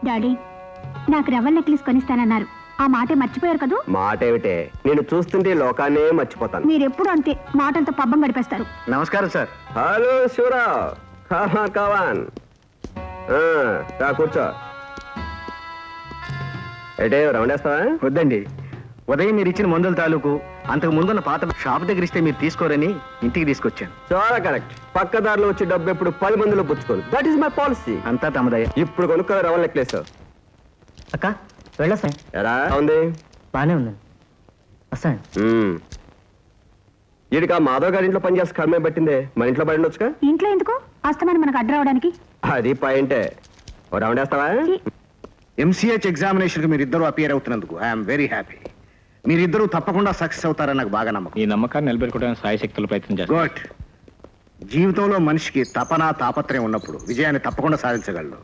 Daddy నాకు రవ్వల్ necklace కొనిస్తానన్నారు ఆ మాటే మర్చిపోయారు కదూ మాట ఏమిటే నేను చూస్తుంటే ఈ లోకాన్నే మర్చిపోతాను మీరెప్పుడు అంతే మాటలతో పబ్బం గడిపేస్తారు నమస్కారం సార్ హలో శివరావు కావా కావాన్ ఆ, రా కూర్చో ఎటే రౌండేస్తావా వద్దండి ఉదయం మీరు ఇచ్చిన మందుల తాలూకు అంతకు ముందున్న పాత షాప్ దగ్గర ఇస్తే మీరు తీసుకోరని ఇంటికి తీసుకొచ్చాను చాలా కరెక్ట్ పక్క దారిలో వచ్చి డబ్బు ఎప్పుడు పది మందిలో పుచ్చుకోను దట్ ఈస్ మై పాలసీ అంతా తమదయ్య ఇప్పుడు కొనుక్కో రవల్ నెక్లెస్ అక్క వెళ్ళొస్తాను ఎలా ఉంది బాగానే ఉందండి వస్తాను మ్మ్. ఈడికి ఆ మాధవ్ గారి ఇంట్లో పనిచేస్తే కర్మే పట్టిందే మన ఇంట్లో పడి ఉండొచ్చుగా ఇంట్లో ఎందుకు అస్తమానం మనకు అడ్డు రావడానికి అది పాయింటే ఓ రౌండ్ వేస్తావా ఎంసీహెచ్ ఎగ్జామినేషన్కి మీరు ఇద్దరు అపియర్ అవుతున్నందుకు ఐఎమ్ వెరీ హ్యాపీ మీరిద్దరూ తప్పకుండా సక్సెస్ అవుతారని నాకు బాగా నమ్మకం ఈ నమ్మకాన్ని నిలబెట్టుకోవడానికి సాయశక్తులు ప్రయత్నం చేస్తాను గుడ్ జీవితంలో మనిషికి తపన తాపత్రయం ఉన్నప్పుడు విజయాన్ని తప్పకుండా సాధించగలడు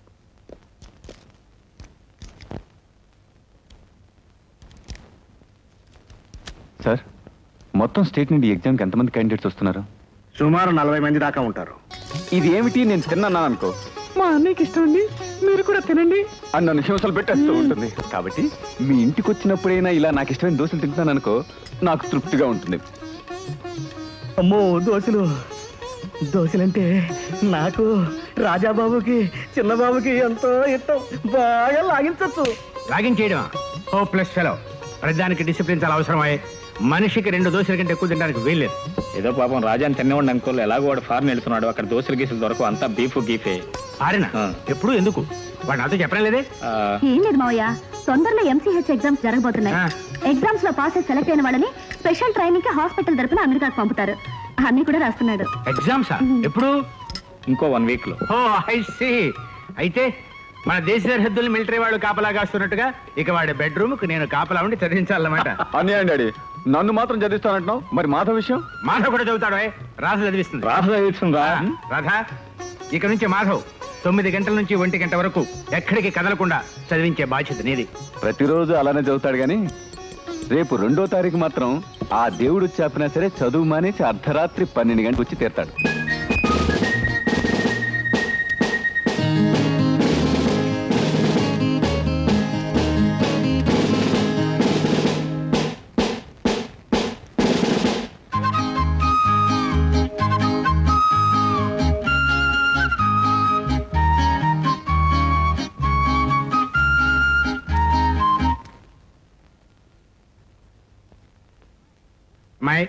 సార్ మొత్తం స్టేట్ నుండి ఎగ్జామ్కి ఎంతమంది క్యాండిడేట్స్ వస్తున్నారు సుమారు నలభై మంది దాకా ఉంటారు ఇది ఏమిటి నేను తిన్నాను అనుకో మా అన్నయ్యకి ఇష్టం అండి మీరు కూడా తినండి అని నన్ను హింసలు పెట్టేస్తూ ఉంటుంది కాబట్టి మీ ఇంటికి వచ్చినప్పుడైనా ఇలా నాకు ఇష్టమైన దోశలు తింటున్నాను అనుకో నాకు తృప్తిగా ఉంటుంది అమ్మో దోశలు దోశలంటే నాకు రాజాబాబుకి చిన్నబాబుకి ఎంతో ఇష్టం బాగా లాగించచ్చు లాగించేయడం హోప్లెస్ ఫెలో ప్రజానికి డిసిప్లిన్ చాలా అవసరమై మనిషికి రెండు దోశల కంటే ఎక్కువ తినడానికి వీల్లేదు ఏదో పాపం రాజాని తినేవాడిని అనుకోలే ఎలాగో వాడు ఫారెన్ వెళ్తున్నాడు అక్కడ దోశలు గీసులు దొరకవు అంతా బీఫ్ గీఫే ఆరిన ఆ. ఎప్పుడు ఎందుకు వాడు నాతో చెప్పడం లేదే ఆ, ఏం లేదు మావయ్య తొందరలో ఎంసీహెచ్ ఎగ్జామ్స్ జరగబోతున్నాయి ఆ. ఎగ్జామ్స్ లో పాస్ అయి సెలెక్ట్ అయిన వాళ్ళని స్పెషల్ ట్రైనింగ్ కి హాస్పిటల్ తరపున అమెరికాకు పంపుతారు అన్ని కూడా రాస్తున్నాడు ఎగ్జామ్సా ఎప్పుడు ఇంకో వన్ వీక్ లో ఓ ఐ సీ అయితే మన దేశ సరిహద్దులు మిలిటరీ వాళ్ళు కాపలా కాస్తున్నట్టుగా ఇక వాడి బెడ్రూమ్ కు నేను కాపలా ఉండి చదివించాలన్నమాట అన్నయ్య డాడీ నన్ను మాత్రం చదివిస్తానంటున్నావు మరి మాధవ్ విషయం మాధవ్ కూడా చదువుతాడు ఓయ్. రాజు చదివిస్తుంది రాహుల్ చదివిస్తుందా ఆ, రాధా ఇక నుంచి మాధవ్ తొమ్మిది గంటల నుంచి ఒంటి గంట వరకు ఎక్కడికి కదలకుండా చదివించే బాధ్యత నీది ప్రతిరోజు అలానే చదువుతాడు కానీ రేపు రెండో తారీఖు మాత్రం ఆ దేవుడు చెప్పినా సరే చదువు మానేసి అర్ధరాత్రి పన్నెండు గంటలకు వచ్చి తీరుతాడు అమ్మాయి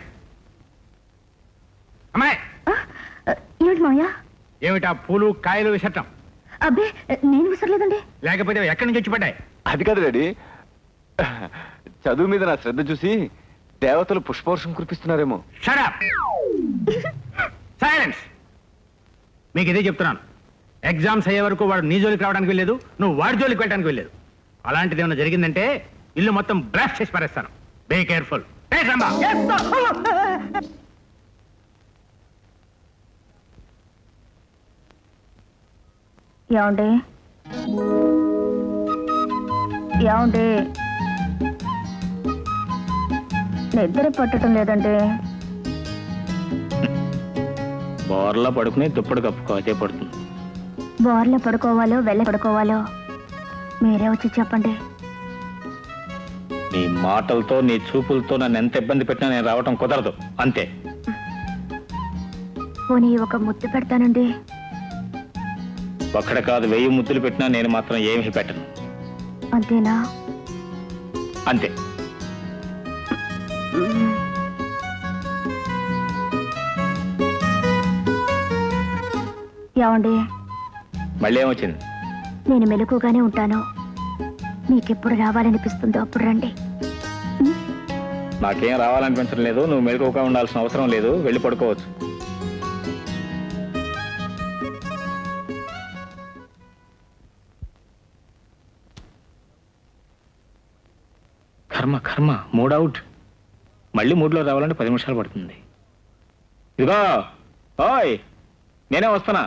అమ్మాయి ఏమిటి మావయ్య ఏమిటా పూలు కాయలు విసట్టం అబ్బే నేను విసరలేదండి లేకపోతే ఎక్కడి నుంచి వచ్చి పడ్డాయి అది కాదు డాడీ చదువు మీద నా శ్రద్ధ చూసి దేవతలు పుష్పవర్షం కురిపిస్తున్నారేమో షడప్ సైలెన్స్ మీకు ఇదే చెప్తున్నాను ఎగ్జామ్స్ అయ్యే వరకు వాడు నీ జోలికి రావడానికి వెళ్ళలేదు నువ్వు వాడి జోలికి వెళ్ళడానికి వెళ్ళలేదు అలాంటిది ఏమైనా జరిగిందంటే ఇల్లు మొత్తం బ్లాస్ట్ చేసి పారేస్తాను బే కేర్ఫుల్ ఏమండి ఏమండి నిద్ర పట్టడం లేదండి బోర్లా పడుకుని దుప్పటి కప్పుకో అదే పడుతుంది బోర్లో పడుకోవాలో వెళ్ళ పడుకోవాలో మీరే వచ్చి చెప్పండి నీ మాటలతో నీ చూపులతో నన్ను ఎంత ఇబ్బంది పెట్టినా నేను రావటం కుదరదు అంతే పోనీ ఒక ముద్దు పెడతానండి ఒక్కడ కాదు వెయ్యి ముద్దులు పెట్టినా నేను మాత్రం ఏమీ పెట్టను అంతేనా అంతే ఏమండి మళ్ళీ ఏమొచ్చింది నేను మెలకుగానే ఉంటాను మీకెప్పుడు రావాలనిపిస్తుందో అప్పుడు రండి నాకేం రావాలనిపించడం లేదు నువ్వు మెలకువగా ఉండాల్సిన అవసరం లేదు వెళ్ళి పడుకోవచ్చు కర్మ కర్మ మూడ్ అవుట్ మళ్ళీ మూడ్లో రావాలంటే పది నిమిషాలు పడుతుంది ఇదిగో ఓయ్ నేనే వస్తున్నా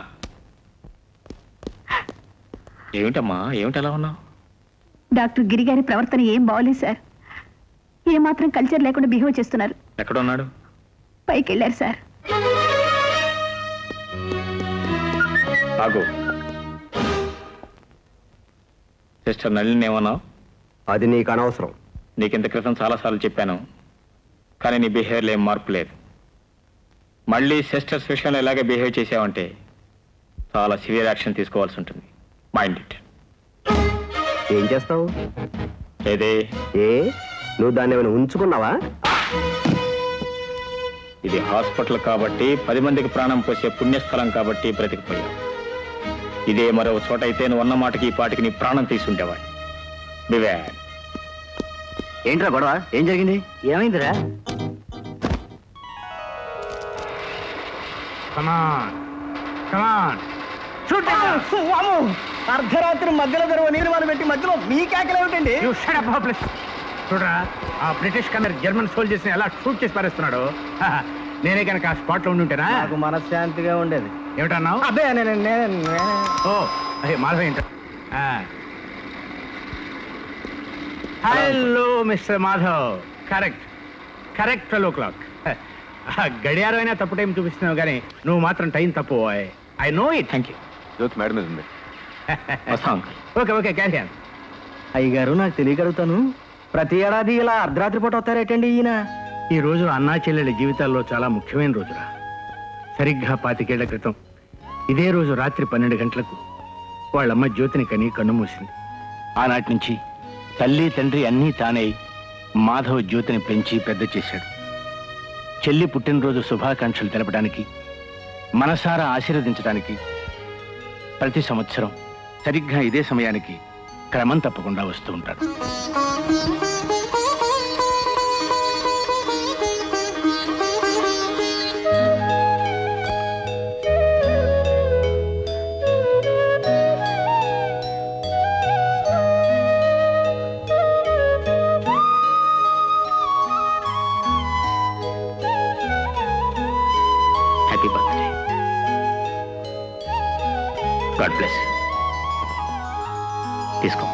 ఏమిటమ్మా ఏమిటి అలా ఉన్నావు డాక్టర్ గిరి గారి ప్రవర్తన ఏం బాగోలేదు సార్ ఏమాత్రం కల్చర్ లేకుండా బిహేవ్ చేస్తున్నారు ఎక్కడ ఉన్నాడు పైకి వెళ్ళారు సార్ ఆగు సిస్టర్ నళిని ఏమన్నావు అది నీకు అనవసరం నీకు ఇంత క్రితం చాలాసార్లు చెప్పాను కానీ నీ బిహేవియర్లో ఏం మార్పు లేదు మళ్ళీ సిస్టర్స్ విషయంలో ఇలాగే బిహేవ్ చేసావంటే చాలా సివియర్ యాక్షన్ తీసుకోవాల్సి ఉంటుంది మైండ్ ఇట్ ఏం చేస్తావు ఏదే ఏ నువ్వు దాన్ని ఏమైనా ఉంచుకున్నావా ఇది హాస్పిటల్ కాబట్టి పది మందికి ప్రాణం పోసే పుణ్యస్థలం కాబట్టి బ్రతికిపోయావు ఇదే మరో చోట అయితే నువ్వు అన్న మాటకి ఈ పాటికి నీ ప్రాణం తీసుండేవాడు బివే ఏంట్రా గొడవ ఏం జరిగింది ఏమైందిరా కమాన్ కమాన్ అర్ధరాత్రి మధ్యలో జరగ నీరు వాళ్ళు పెట్టి మధ్యలో మీ కేకలు ఏమిటండి యు షట్ అప్ హోప్లెస్ చూడరా ఆ బ్రిటిష్ కన్నర్ జర్మన్ సోల్జర్స్ ని ఎలా షూట్ చేసి పారేస్తున్నాడు హహ, నేనే కనుక ఆ స్పాట్ లో ఉండుంటేనా నాకు మనశ్శాంతిగా ఉండేది ఏమిటన్నావు అదే నేను నేను ఓ అదే మాధవ్ ఏంట hello mister Madhav correct correct twelve o'clock గడియారం అయినా తప్పు టైం చూపిస్తున్నావు కానీ నువ్వు మాత్రం టైం తప్పు I know it thank you Jyothi madam మీద ఉంది వస్తాం ఓకే ఓకే క్యారీ ఆన్ అయ్యగారు నాకు తెలియగలుగుతాను ప్రతి ఏడాది ఇలా అర్ధరాత్రి పూట వస్తారేటండి ఈయన ఈ రోజు అన్నా చెల్లెళ్ళ జీవితాల్లో చాలా ముఖ్యమైన రోజురా సరిగ్గా పాతికేళ్ల క్రితం ఇదే రోజు రాత్రి పన్నెండు గంటలకు వాళ్ళమ్మ జ్యోతిని కని కన్ను మూసింది ఆనాటి నుంచి తల్లి తండ్రి అన్నీ తానై మాధవ్ జ్యోతిని పెంచి పెద్ద చేశాడు చెల్లి పుట్టినరోజు శుభాకాంక్షలు తెలపడానికి మనసారా ఆశీర్వదించడానికి ప్రతి సంవత్సరం సరిగ్గా ఇదే సమయానికి క్రమం తప్పకుండా వస్తూ ఉంటాడు హ్యాపీ బర్త్డే గాడ్ బ్లెస్ తీసుకో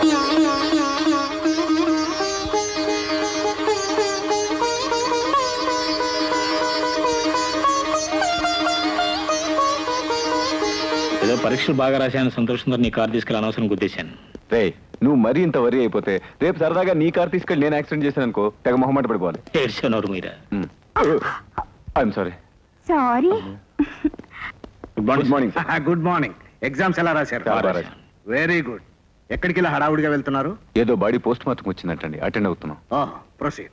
ఏదో పరీక్షలు బాగా రాశాను సంతోషంతో నీ కార్ తీసుకెళ్ళి అనవసరం గుద్దేశాను రే నువ్వు మరీ ఇంత వరి అయిపోతే రేపు సరదాగా నీ కార్ తీసుకెళ్ళి నేను యాక్సిడెంట్ చేశాను అనుకో తెగ మొహమాట పడిపోవాలి ఏడ్చాను మీరా I'm sorry sorry good good morning morning good morning exams ఎలా రాశారు చాలా బాగా రాశాను. వెరీ గుడ్ ఎక్కడికి ఇలా హడావుడిగా వెళ్తున్నారు ఏదో బాడీ పోస్ట్ మార్టం వచ్చిందంటండి అటెండ్ అవుతున్నాం ప్రొసీడ్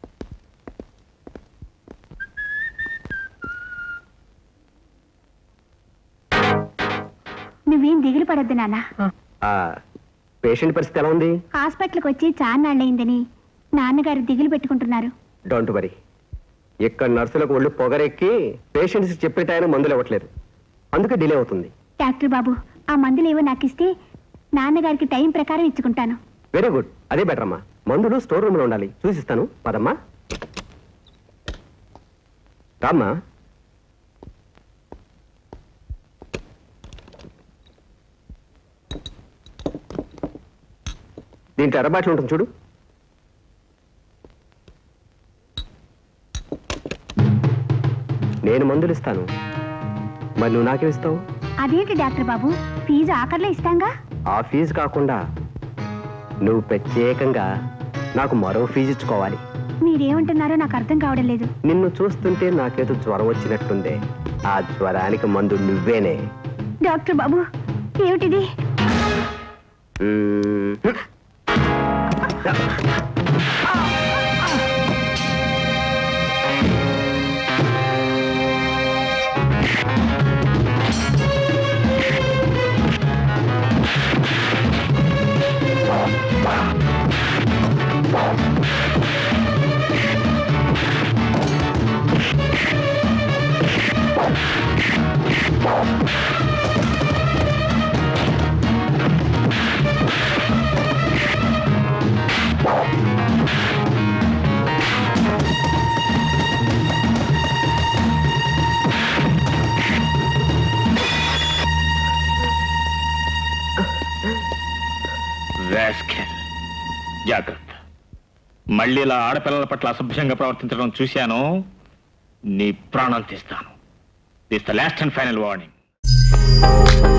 నువ్వేం దిగులు పడద్దు నాన్న పేషెంట్ పరిస్థితి ఎలా ఉంది హాస్పిటల్కి వచ్చి చాన్నాళ్ళయిందని నాన్నగారు దిగులు పెట్టుకుంటున్నారు డోంట్ వరీ ఇక్కడ నర్సులకు ఒళ్ళు పొగరెక్కి పేషెంట్స్ చెప్పే టైం మందులు ఇవ్వట్లేదు అందుకే డిలే అవుతుంది డాక్టర్ బాబు ఆ మందులు ఏవో నాకు ఇస్తే నాన్నగారికి టైం ప్రకారం ఇచ్చుకుంటాను వెరీ గుడ్ అదే బెటర్ అమ్మా మందులు స్టోర్ రూమ్ లో ఉండాలి చూసిస్తాను పదమ్మా రామ్మా దీంట్లో ఎర్రబాట్లు ఉంటుంది చూడు నేను మందులు ఇస్తాను మరి నువ్వు నాకేమిస్తావు అదేంటి డాక్టర్ బాబు ఫీజు ఆఖర్లో ఇస్తాంగా ఆ ఫీజు కాకుండా నువ్వు ప్రత్యేకంగా నాకు మరో ఫీజు ఇచ్చుకోవాలి మీరేమంటున్నారో నాకు అర్థం కావడం లేదు నిన్ను చూస్తుంటే నాకేదో జ్వరం వచ్చినట్టుందే ఆ జ్వరానికి మందు నువ్వేనే డాక్టర్ బాబు ఏమిటిది మ్మ్. రాస్కెల్. జాగ్రత్త మళ్ళీ ఇలా ఆడపిల్లల పట్ల అసభ్యంగా ప్రవర్తించడం చూశాను నీ ప్రాణం తీస్తాను this the last and final warning